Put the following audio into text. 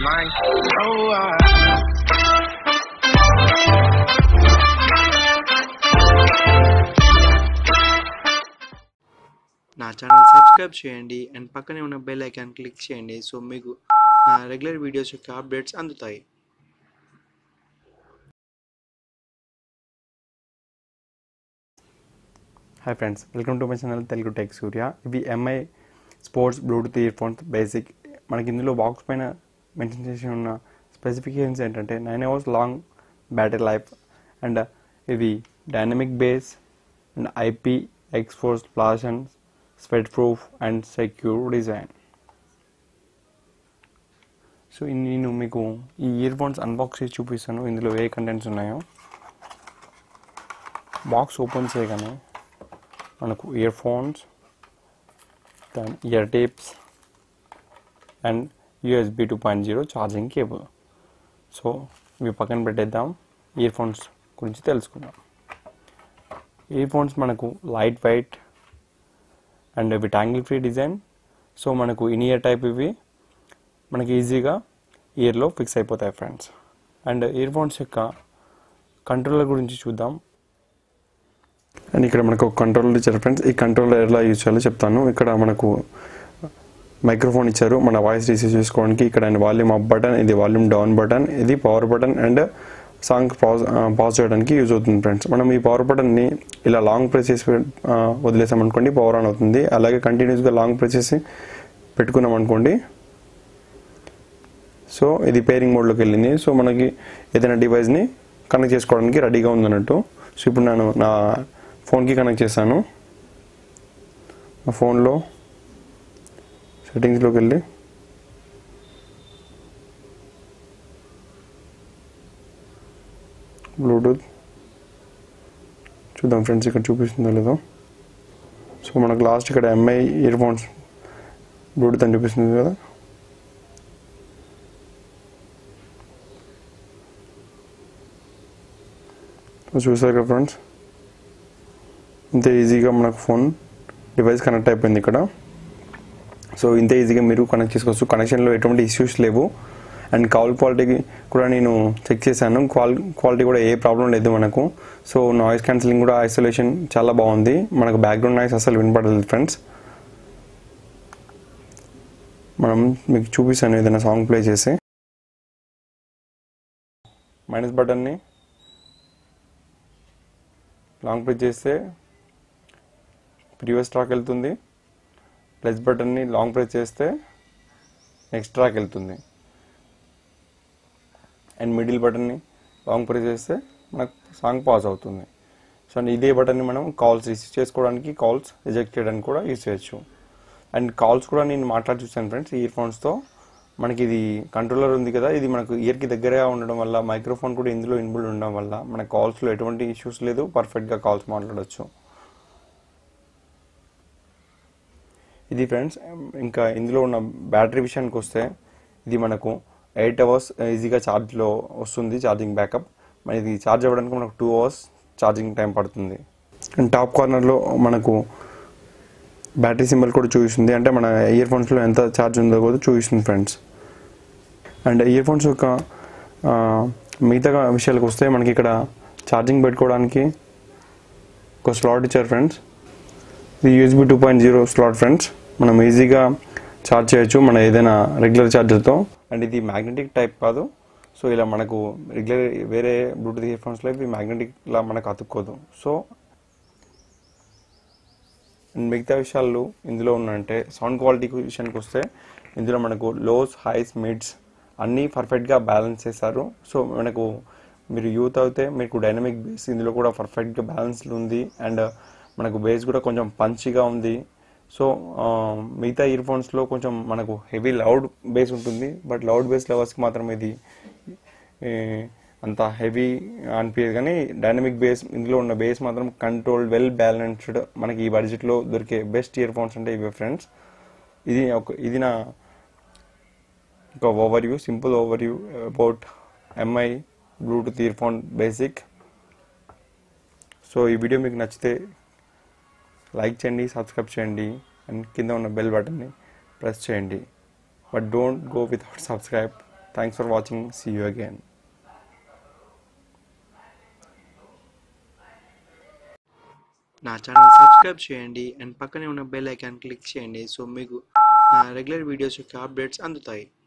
mind. Oh, I. నా channel subscribe చేయండి and పక్కనే ఉన్న బెల్ ఐకాన్ క్లిక్ చేయండి సో మీకు నా రెగ్యులర్ వీడియోస్ యొక్క అప్డేట్స్ అందుతాయి hi friends welcome to my channel Telugu Tech Surya ఇవి MI sports Bluetooth earphones basic మనకి ఇందులో బాక్స్ పైన మెన్షన్ చేసి ఉన్న స్పెసిఫికేషన్స్ ఏంటంటే nine hours long battery life and ఇవి డైనమిక్ బేస్ అండ్ ఐపీ ఎక్స్పోర్స్ flash and sweat proof and secure design so నేను మీకు ఈ ఇయర్ ఫోన్స్ అన్బాక్స్ చేసి చూపిస్తాను ఇందులో ఏ కంటెంట్స్ ఉన్నాయో బాక్స్ ఓపెన్ చేయగానే మనకు earphones then ear tips and USB two point zero charging cable so ఇవి పక్కన పెట్టేద్దాం ఇయర్ ఫోన్స్ గురించి తెలుసుకుందాం ఇయర్ ఫోన్స్ మనకు లైట్ వెయిట్ అండ్ ఇవి ట్యాంగిల్ ఫ్రీ డిజైన్ సో మనకు ఇన్ ఇయర్ టైప్ ఇవి మనకి ఈజీగా ఇయర్లో ఫిక్స్ అయిపోతాయి ఫ్రెండ్స్ అండ్ ఇయర్ ఫోన్స్ యొక్క కంట్రోలర్ గురించి చూద్దాం అండ్ ఇక్కడ మనకు ఒక కంట్రోలర్ ఇచ్చారు ఫ్రెండ్స్ ఈ కంట్రోలర్ ఎలా యూజ్ చేయాలో చెప్తాను ఇక్కడ మనకు మైక్రోఫోన్ ఇచ్చారు మన వాయిస్ రిసీవ్ చేసుకోవడానికి ఇక్కడ వాల్యూమ్ అప్ బటన్ ఇది వాల్యూమ్ డౌన్ బటన్ ఇది power button and song pause pause చేయడానికి యూజ్ అవుతుంది ఫ్రెండ్స్ మనం ఈ పవర్ బటన్ని ఇలా లాంగ్ ప్రెస్ చేసి ఆ, వదిలేసామనుకోండి పవర్ ఆన్ అవుతుంది అలాగే కంటిన్యూస్గా లాంగ్ ప్రెస్ చేసి పెట్టుకున్నాం అనుకోండి సో ఇది పేరింగ్ మోడ్లోకి వెళ్ళింది సో మనకి ఏదైనా డివైస్ని కనెక్ట్ చేసుకోవడానికి రెడీగా ఉందన్నట్టు సో ఇప్పుడు నేను నా ఫోన్కి కనెక్ట్ చేశాను నా ఫోన్లో సెట్టింగ్స్లోకి వెళ్ళి బ్లూటూత్ చూద్దాం ఫ్రెండ్స్ ఇక్కడ చూపిస్తుందో లేదో సో మనకు లాస్ట్ ఇక్కడ ఎంఐ ఇయర్ ఫోన్స్ బ్లూటూత్ అని చూపిస్తుంది కదా సో చూసారు కదా ఫ్రెండ్స్ ఇంత ఈజీగా మనకు ఫోన్ డివైస్ కనెక్ట్ అయిపోయింది ఇక్కడ సో ఇంత ఈజీగా మీరు కనెక్ట్ చేసుకోవచ్చు కనెక్షన్లో ఎటువంటి ఇష్యూస్ లేవు అండ్ కాల్ క్వాలిటీకి కూడా నేను చెక్ చేశాను క్వాల్ క్వాలిటీ కూడా ఏ ప్రాబ్లం లేదు మనకు సో నాయిస్ క్యాన్సిలింగ్ కూడా ఐసోలేషన్ చాలా బాగుంది మనకు బ్యాక్గ్రౌండ్ నాయిస్ అసలు వినపడలేదు ఫ్రెండ్స్ మనం మీకు చూపిస్తాను ఏదైనా సాంగ్ ప్లే చేసి మైనస్ బటన్ని లాంగ్ ప్రెస్ చేస్తే ప్రీవియస్ ట్రాక్ వెళ్తుంది ప్లస్ బటన్ని లాంగ్ ప్రెస్ చేస్తే నెక్స్ట్ ట్రాక్ వెళ్తుంది అండ్ మిడిల్ బటన్ని లాంగ్ ప్రెస్ చేస్తే మనకు సాంగ్ పాజ్ అవుతుంది సో ఇదే బటన్ని మనం కాల్స్ రిసీవ్ చేసుకోవడానికి కాల్స్ రిజెక్ట్ చేయడానికి కూడా యూస్ చేయొచ్చు అండ్ కాల్స్ కూడా నేను మాట్లాడి చూసాను ఫ్రెండ్స్ ఇయర్ ఫోన్స్తో మనకి ఇది కంట్రోలర్ ఉంది కదా ఇది మనకు ఇయర్కి దగ్గరగా ఉండడం వల్ల మైక్రోఫోన్ కూడా ఇందులో ఇన్బుల్డ్ ఉండడం వల్ల మన కాల్స్లో ఎటువంటి ఇష్యూస్ లేదు పర్ఫెక్ట్గా కాల్స్ మాట్లాడవచ్చు ఇది ఫ్రెండ్స్ ఇంకా ఇందులో ఉన్న బ్యాటరీ విషయానికి వస్తే ఇది మనకు ఎయిట్ అవర్స్ ఈజీగా ఛార్జ్లో వస్తుంది ఛార్జింగ్ బ్యాకప్ మరి ఇది ఛార్జ్ అవ్వడానికి మనకు టూ అవర్స్ ఛార్జింగ్ టైం పడుతుంది అండ్ టాప్ కార్నర్లో మనకు బ్యాటరీ సింబల్ కూడా చూపిస్తుంది అంటే మన ఇయర్ ఫోన్స్లో ఎంత ఛార్జ్ ఉందో కూడా చూపిస్తుంది ఫ్రెండ్స్ అండ్ ఇయర్ ఫోన్స్ యొక్క ఆ, మిగతా విషయాలకు వస్తే మనకి ఇక్కడ ఛార్జింగ్ పెట్టుకోవడానికి ఒక స్లాట్ ఇచ్చారు ఫ్రెండ్స్ ఇది USB two point zero slot friends మనం ఈజీగా ఛార్జ్ చేయొచ్చు మన ఏదైనా రెగ్యులర్ ఛార్జర్తో అండ్ ఇది మ్యాగ్నెటిక్ టైప్ కాదు సో ఇలా మనకు రెగ్యులర్ వేరే బ్లూటూత్ ఇయర్ ఫోన్స్లో ఇవి మ్యాగ్నెటిక్ లా మనకు అతుక్కోదు సో అండ్ మిగతా విషయాలు ఇందులో ఉన్నంటే సౌండ్ క్వాలిటీ విషయానికి వస్తే ఇందులో మనకు లోస్ హైస్ మిడ్స్ అన్నీ పర్ఫెక్ట్గా బ్యాలెన్స్ చేశారు సో మనకు మీరు యూత్ అయితే మీకు డైనమిక్ బేస్ ఇందులో కూడా పర్ఫెక్ట్గా బ్యాలెన్స్డ్ ఉంది అండ్ మనకు బేస్ కూడా కొంచెం పంచిగా ఉంది సో ఆ, మిగతా ఇయర్ ఫోన్స్లో కొంచెం మనకు హెవీ లౌడ్ బేస్ ఉంటుంది బట్ లౌడ్ బేస్ లెవెల్స్కి మాత్రం ఇది ఏ, అంత హెవీ అనిపించదు కానీ డైనమిక్ బేస్ ఇందులో ఉన్న బేస్ మాత్రం కంట్రోల్డ్ వెల్ బ్యాలెన్స్డ్ మనకి ఈ బడ్జెట్లో దొరికే బెస్ట్ ఇయర్ ఫోన్స్ అంటే ఇవే ఫ్రెండ్స్ ఇది ఒక ఇది నా ఒక overview simple overview about MI Bluetooth earphone basic so ఈ వీడియో మీకు నచ్చితే లైక్ చేయండి సబ్స్క్రైబ్ చేయండి అండ్ కింద ఉన్న బెల్ బటన్ని ప్రెస్ చేయండి but don't go without subscribe thanks for watching see you again నా ఛానల్ సబ్స్క్రైబ్ చేయండి అండ్ పక్కనే ఉన్న బెల్ ఐకాన్ క్లిక్ చేయండి సో మీకు నా రెగ్యులర్ వీడియోస్ యొక్క అప్డేట్స్ అందుతాయి